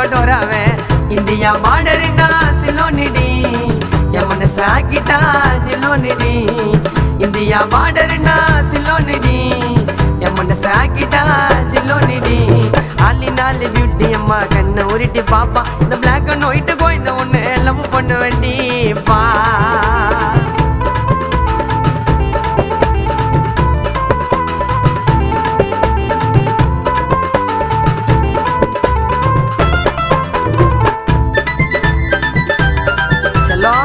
வருவடோராவே India மாடர்னா சிலோனிடி என் மனச ஆக்கிட்டா ஜிலோனிடி India மாடர்னா சிலோனிடி என் மனச ஆக்கிட்டா ஜிலோனிடி ஆலி நாலு பியூட்டி அம்மா கண்ணை உருட்டி பாப்பா இந்த பிளாக் அண்ட் ஒயிட்டு கோயந்த ஒன்று லவ் பண்ண வேண்டி பா செல்லம்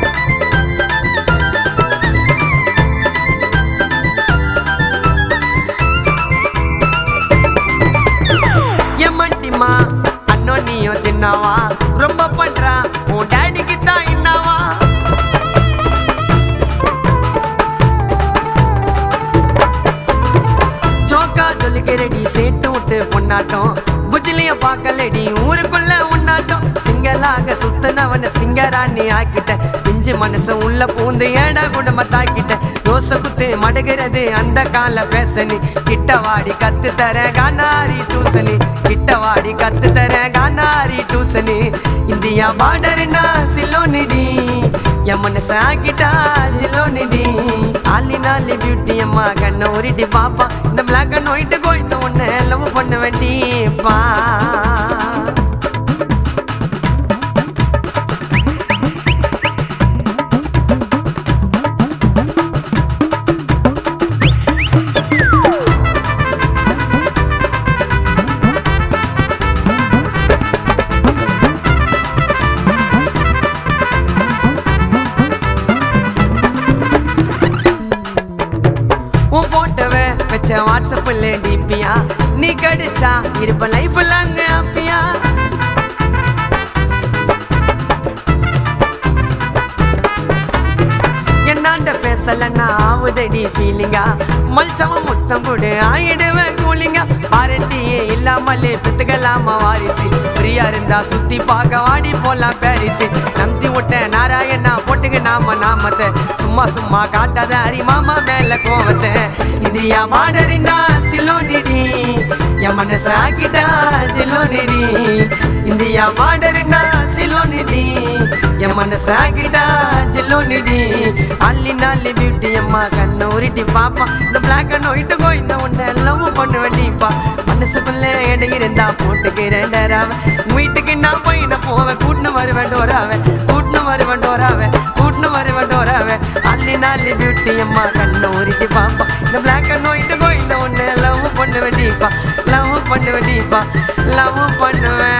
எம்மண்டிமா அண்ணோ நீயும் தின்னாவா ரொம்ப பண்றா உன் டேடிக்கு தான் என்னவா ஜோக்கா சொல்லிக்கிறடி சேட்டு விட்டு பொண்ணாட்டம் புஜிலிய பார்க்கலடி ஊருக்குள்ள உன்னாட்டம் சிங்கலாக சுத்தனவன சிங்கராணி ஆக்கிட்ட பிஞ்சு மனசு உள்ள பூந்து ஏடா குடும்ப தாக்கிட்ட தோசை குத்து மடுகிறது அந்த கால பேசனி கிட்ட வாடி கத்து தர கானாரி டூசனி கிட்ட வாடி கத்து தர கானாரி டூசனி இந்தியா பார்டர்னா சிலோனிடி என் மனசு ஆக்கிட்டா சிலோனிடி ஆலி நாலி பியூட்டி அம்மா கண்ணை உருட்டி பாப்பா இந்த பிளாக் அண்ட் ஒயிட்டு கோயிந்த ஒன்று லவ் பண்ண வேண்டிப்பா உன் போட்டோவை வச்ச வாட்ஸ்அப்பில் டிபியா நீ கடிச்சா இருப்ப லைஃப்ல அங்க ஹாப்பியா என்னாண்ட பேசலன்னா ஆவுதடி ஃபீலிங்கா மல்சம முத்தம் போடு ஆயிடுவேன் கூலிங்கா வாரண்டியே இல்லாமலே பெத்துக்கலாமா வாரிசு ஃப்ரீயா இருந்தா சுத்தி பார்க்க வாடி போலாம் பாரிசு நம்பி விட்ட நாராயணா போட்டுங்க நாம நாமத்தை சும்மா சும்மா காட்டாத ஹரி மாமா மேல கோவத்தை இந்தியா மாடரினா சிலோனிடி என் மனச ஆக்கிட்டா ஜிலோனிடி இந்தியா மாடரினா சிலோனிடி என் மனச ஆக்கிட்டா ஜிலோனிடி அள்ளி நாளி பியூட்டி அம்மா கண்ணு உருட்டி பாப்பா இந்த பிளாக் அண்ட் ஒயிட்டு கோயிந்த உன்னை லவ் பண்ண வேண்டிப்பா மனசுக்குள்ள இடம் இருந்தா போட்டுக்கிறேன் டராவ வீட்டுக்கு நான் போய் நான் போவேன் கூட்டின்னு வருவேன் டோராவன் கூட்டின்னு வருவேன் டோராவன் கூட்டின்னு வருவேன் டோராவன் அள்ளி நாளி பியூட்டி அம்மா கண்ணு உருட்டி பாப்பா இந்த பிளாக் அண்ட் ஒயிட்டு கோயிந்த உன்னை லவ் பண்ண வேண்டிப்பா லவ் பண்ண வேண்டிப்பா லவ் பண்ணுவேன்